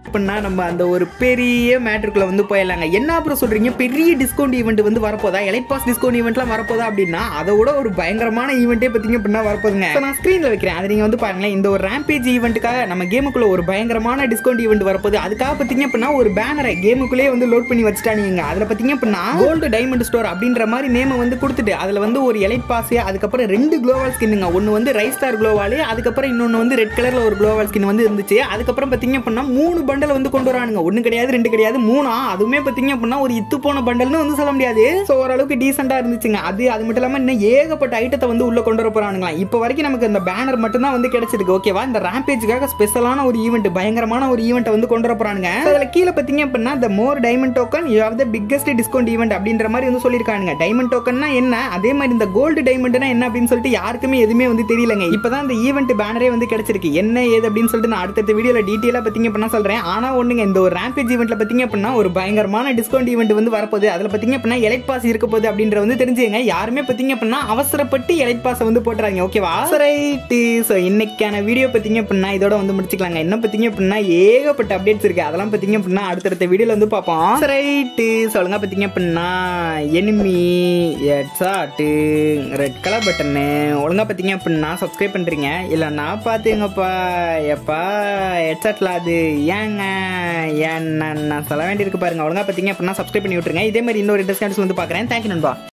அப்படின்னா நம்ம அந்த ஒரு பெரிய மேட்ருக்குள்ள வந்து போயிடலாங்க என்ன அப்புறம் சொல்றீங்க பெரிய டிஸ்கவுண்ட் ஈவெண்ட் வந்து வரப்போதா எலைட் பாஸ் டிஸ்கவுண்ட் ஈவெண்ட்லாம் வரப்போதா அப்படின்னா அதை விட ஒரு பயங்கரமான ஈவெண்ட்டே பார்த்தீங்க அப்படின்னா வரப்போகுதுங்க இப்ப நான் ஸ்க்ரீனில் வைக்கிறேன் அதை நீங்கள் வந்து பாருங்களேன் இந்த ஒரு ரேம்பேஜ் ஈவெண்ட்டுக்காக நம்ம கேமுக்குள்ள ஒரு பயங்கரமான டிஸ்கவுண்ட் ஈவெண்ட் வரப்போகுது அதுக்காக பார்த்தீங்க அப்படின்னா ஒரு பேனரை கேமுக்குள்ளே வந்து லோட் பண்ணி வச்சுட்டானுங்க அதில் பார்த்தீங்க அப்படின்னா கோல்டு டைமண்ட் ஸ்டோர் அப்படின்ற மாதிரி நேமை வந்து கொடுத்துட்டு அதில் வந்து ஒரு எலைட் பாஸ் அதுக்கப்புறம் ரெண்டு குளோவால் ஸ்கின்னுங்க ஒன்று வந்து ரைஸ் ஸ்டார் குளோவால் அதுக்கப்புறம் இன்னொன்று வந்து ரெட் கலரில் ஒரு குளோவால் ஸ்கின் வந்து இருந்துச்சு அதுக்கப்புறம் பார்த்தீங்க அப்படின்னா மூணு பண்டல் வந்து கொண்டு வரானுங்க ஒன்று கிடையாது ரெண்டு கிடையாது மூணா அதுவுமே பார்த்தீங்க அப்படின்னா ஒரு இத்து போன பண்டல்னு வந்து சொல்ல முடியாது ஸோ ஓரளவுக்கு டீசெண்டாக இருந்துச்சுங்க அது அது மட்டும் இல்லாமல் இன்னும் ஏகப்பட்ட ஐட்டத்தை வந்து உள்ள கொண்டு வர போறானுங்களா இப்போ வரைக்கும் நமக்கு இந்த பேனர் மட்டும் தான் வந்து கிடைச்சிருக்கு ஓகேவா இந்த ரேம்பேஜுக்காக ஸ்பெஷலான ஒரு ஈவெண்ட் பயங்கரமான ஒரு ஈவெண்ட் வந்து கொண்டு வர போறானுங்க அதில் கீழே பார்த்தீங்க அப்படின்னா இந்த more diamond token you have the biggest discount event அப்படின்ற மாதிரி வந்து சொல்லியிருக்கானுங்க டைமண்ட் டோக்கன்னா என்ன அதே மாதிரி இந்த கோல்டு டைமண்ட்னா என்ன அப்படின்னு சொல்லிட்டு யாருக்குமே எதுவுமே வந்து தெரியலங்க இப்போதான் இந்த ஈவெண்ட் பேனரே வந்து கிடைச்சிருக்கு என்ன ஏது அப்படின்னு சொல்லிட்டு நான் அடுத்தடுத்த வீடியோவில் டீட்டெயிலாக பார்த்தீங்க அப்படின்னா சொல்கிறேன் ஆனால் ஒன்றுங்க இந்த ஒரு ரேம்பேஜ் ஈவெண்ட்டில் பார்த்தீங்க அப்படின்னா ஒரு பயங்கரமான டிஸ்கவுண்ட் ஈவெண்ட் வந்து வரப்போகுது அதில் பார்த்தீங்க அப்படின்னா எலைட் பாஸ் இருக்க போகுது அப்படின்ற வந்து தெரிஞ்சுங்க யாருமே பார்த்தீங்க அப்படின்னா அவசரப்பட்டு எலைட் பாஸை வந்து போட்டுறாங்க ஓகேவா ரைட்டு ஸோ இன்னைக்கான வீடியோ பார்த்தீங்க அப்படின்னா இதோட வந்து முடிச்சுக்கலாங்க என்ன பார்த்தீங்க அப்படின்னா ஏகப்பட்ட அப்டேட்ஸ் இருக்கு அதெல்லாம் பார்த்தீங்க அப்படின்னா அடுத்தடுத்த வீடியோவில் வந்து பார்ப்போம் ரைட்டு சொல்லுங்க பார்த்தீங்க அப்படின்னா enemy headshot red colour button ஒழுங்கா பார்த்தீங்க அப்படின்னா சப்ஸ்கிரைப் பண்ணுறீங்க இல்லைன்னா பார்த்துங்கப்பா எப்பா ஹெட்செட்டில் அது ஏங்க ஏன் நான் சொல்ல வேண்டியிருக்கு பாருங்க ஒழுங்கா பார்த்தீங்க அப்படின்னா சப்ஸ்கிரைப் பண்ணி விட்டுருங்க இதே மாதிரி இன்னொரு டிஸ்கவுண்ட்ஸ் வந்து பார்க்குறேன் தேங்க்யூ நண்பா